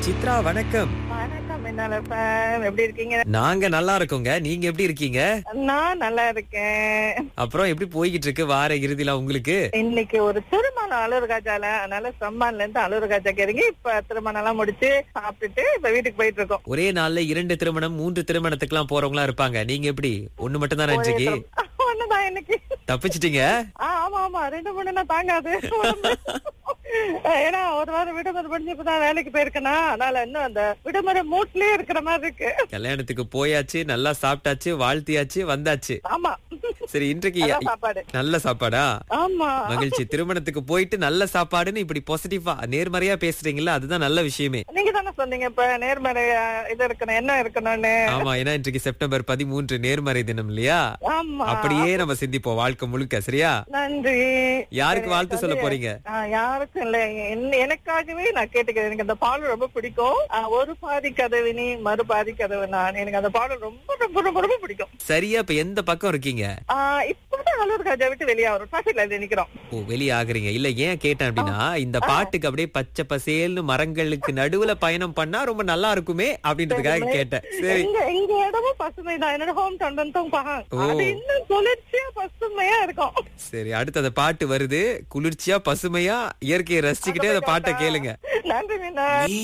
சித்ரா வணக்கம் வணக்கம் என்னால ஃபேன் எப்படி இருக்கீங்க நாங்க நல்லா இருக்கோங்க நீங்க எப்படி இருக்கீங்க நான் நல்லா இருக்கேன் அப்புறம் எப்படி போய்கிட்டு இருக்கு வார இறுதியில உங்களுக்கு இன்னைக்கு ஒரு திருமணம் அலுவலக காஜால அதனால சம்மான்ல இருந்து அலுவலக காஜாக்கு இறங்கி இப்ப திருமணம் எல்லாம் முடிச்சு சாப்பிட்டுட்டு இப்ப வீட்டுக்கு போயிட்டு இருக்கோம் ஒரே நாள்ல இரண்டு திருமணம் மூன்று திருமணத்துக்கு எல்லாம் போறவங்களா இருப்பாங்க நீங்க எப்படி ஒண்ணு மட்டும் தானே இன்றைக்கு ஒண்ணுதான் இன்னைக்கு தப்பிச்சிட்டீங்க ஆ, ஆமா ஆமா ரெண்டு மூணுனா தாங்காது உடம்பு. ஏன்னா ஒரு வாரம் விடுமுறை முடிஞ்சு இப்பதான் வேலைக்கு போயிருக்கேனா அதனால இன்னும் அந்த விடுமுறை மூட்லயே இருக்கிற மாதிரி இருக்கு கல்யாணத்துக்கு போயாச்சு நல்லா சாப்பிட்டாச்சு வாழ்த்தியாச்சு வந்தாச்சு ஆமா சரி இன்றைக்கு அதான் சாப்பாடு நல்ல சாப்பாடா ஆமா மகிழ்ச்சி திருமணத்துக்கு போயிட்டு நல்ல சாப்பாடுன்னு இப்படி பாசிட்டிவா நேர்மறையா பேசுறீங்களா அதுதான் நல்ல விஷயமே நீங்க தானே சொன்னீங்க இப்ப நேர்மறை ஆ, இது இருக்கணும் என்ன இருக்கணும்னு ஆமா ஏன்னா இன்றைக்கு செப்டம்பர் பதிமூன்று நேர்மறை தினம் இல்லையா ஆமா அப்படியே நம்ம சிந்திப்போம் வாழ்க்கை முழுக்க சரியா நன்றி யாருக்கு சரி, வாழ்த்து சொல்ல அது- போறீங்க ஆ, யாருக்கும் இல்ல என்ன- எனக்காகவே நான் கேட்டுக்கிறேன் எனக்கு அந்த பாடல் ரொம்ப பிடிக்கும் ஆ, ஒரு பாதி கதவு நீ மறு பாதி கதவு நான் எனக்கு அந்த பாடல் ரொம்ப ரொம்ப ரொம்ப ரொம்ப பிடிக்கும் சரியா இப்ப எந்த பக்கம் இருக்கீங்க ஆ, இப்பதான் அலூர் காஜா விட்டு வெளியே வரும் டிராபிக் லைன்ல நிக்கிறோம் ஓ வெளியே ஆகுறீங்க இல்ல ஏன் கேட்டேன் அப்படின்னா இந்த பாட்டுக்கு அப்படியே பச்சை பசேல்னு மரங்களுக்கு நடுவுல பயணம் பண்ணா ரொம்ப நல்லா இருக்குமே அப்படின்றதுக்காக கேட்டேன் சரி எங்க எங்க இடமும் பசுமை தான் என்னோட ஹோம் டவுன் தான் பகம் ஓ. அது இன்னும் குளிர்ச்சியா பசுமையா இருக்கும் சரி அடுத்து அந்த பாட்டு வருது குளிர்ச்சியா பசுமையா இயற்கையை ரசிச்சுக்கிட்டே அந்த பாட்டை கேளுங்க நன்றி மீனா